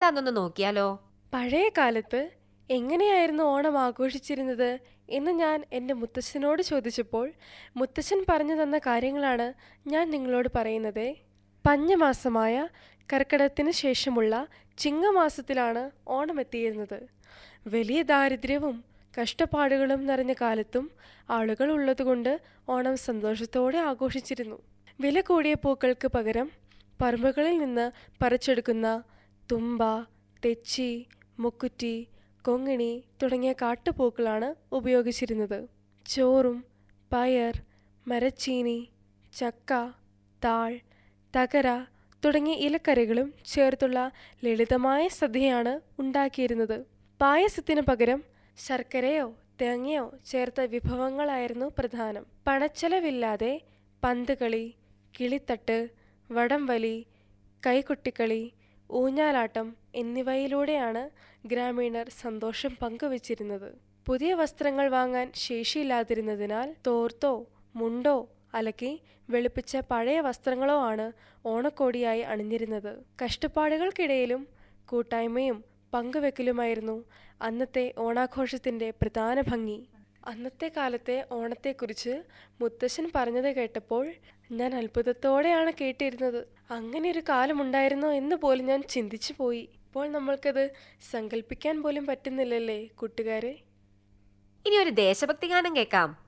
എന്താന്നൊന്ന് നോക്കിയാലോ പഴയ കാലത്ത് എങ്ങനെയായിരുന്നു ഓണം ആഘോഷിച്ചിരുന്നത് എന്ന് ഞാൻ എൻ്റെ മുത്തശ്ശനോട് ചോദിച്ചപ്പോൾ മുത്തശ്ശൻ പറഞ്ഞു തന്ന കാര്യങ്ങളാണ് ഞാൻ നിങ്ങളോട് പറയുന്നത് പഞ്ഞമാസമായ കർക്കിടകത്തിന് ശേഷമുള്ള ചിങ്ങമാസത്തിലാണ് ഓണം എത്തിയിരുന്നത് വലിയ ദാരിദ്ര്യവും കഷ്ടപ്പാടുകളും നിറഞ്ഞ കാലത്തും ആളുകൾ ഉള്ളതുകൊണ്ട് ഓണം സന്തോഷത്തോടെ ആഘോഷിച്ചിരുന്നു വില കൂടിയ പൂക്കൾക്ക് പകരം പറമ്പുകളിൽ നിന്ന് പറിച്ചെടുക്കുന്ന തുമ്പ തെച്ചി മുക്കുറ്റി കൊങ്ങിണി തുടങ്ങിയ കാട്ടുപൂക്കളാണ് ഉപയോഗിച്ചിരുന്നത് ചോറും പയർ മരച്ചീനി ചക്ക താൾ തകര തുടങ്ങിയ ഇലക്കറികളും ചേർത്തുള്ള ലളിതമായ സദ്യയാണ് ഉണ്ടാക്കിയിരുന്നത് പായസത്തിന് പകരം ശർക്കരയോ തേങ്ങയോ ചേർത്ത വിഭവങ്ങളായിരുന്നു പ്രധാനം പണച്ചെലവില്ലാതെ പന്തുകളി കിളിത്തട്ട് വടംവലി കൈകൊട്ടിക്കളി ഊഞ്ഞാലാട്ടം എന്നിവയിലൂടെയാണ് ഗ്രാമീണർ സന്തോഷം പങ്കുവച്ചിരുന്നത് പുതിയ വസ്ത്രങ്ങൾ വാങ്ങാൻ ശേഷിയില്ലാതിരുന്നതിനാൽ തോർത്തോ മുണ്ടോ അലക്കി വെളുപ്പിച്ച പഴയ വസ്ത്രങ്ങളോ ആണ് ഓണക്കോടിയായി അണിഞ്ഞിരുന്നത് കഷ്ടപ്പാടുകൾക്കിടയിലും കൂട്ടായ്മയും പങ്കുവെക്കലുമായിരുന്നു അന്നത്തെ ഓണാഘോഷത്തിന്റെ പ്രധാന ഭംഗി അന്നത്തെ കാലത്തെ ഓണത്തെക്കുറിച്ച് മുത്തശ്ശൻ പറഞ്ഞത് കേട്ടപ്പോൾ ഞാൻ അത്ഭുതത്തോടെയാണ് കേട്ടിരുന്നത് അങ്ങനെ ഒരു കാലമുണ്ടായിരുന്നോ എന്ന് പോലും ഞാൻ ചിന്തിച്ചു പോയി ഇപ്പോൾ നമ്മൾക്കത് സങ്കല്പിക്കാൻ പോലും പറ്റുന്നില്ലല്ലേ കൂട്ടുകാരെ ഇനി ഒരു ദേശഭക്തി ഗാനം കേൾക്കാം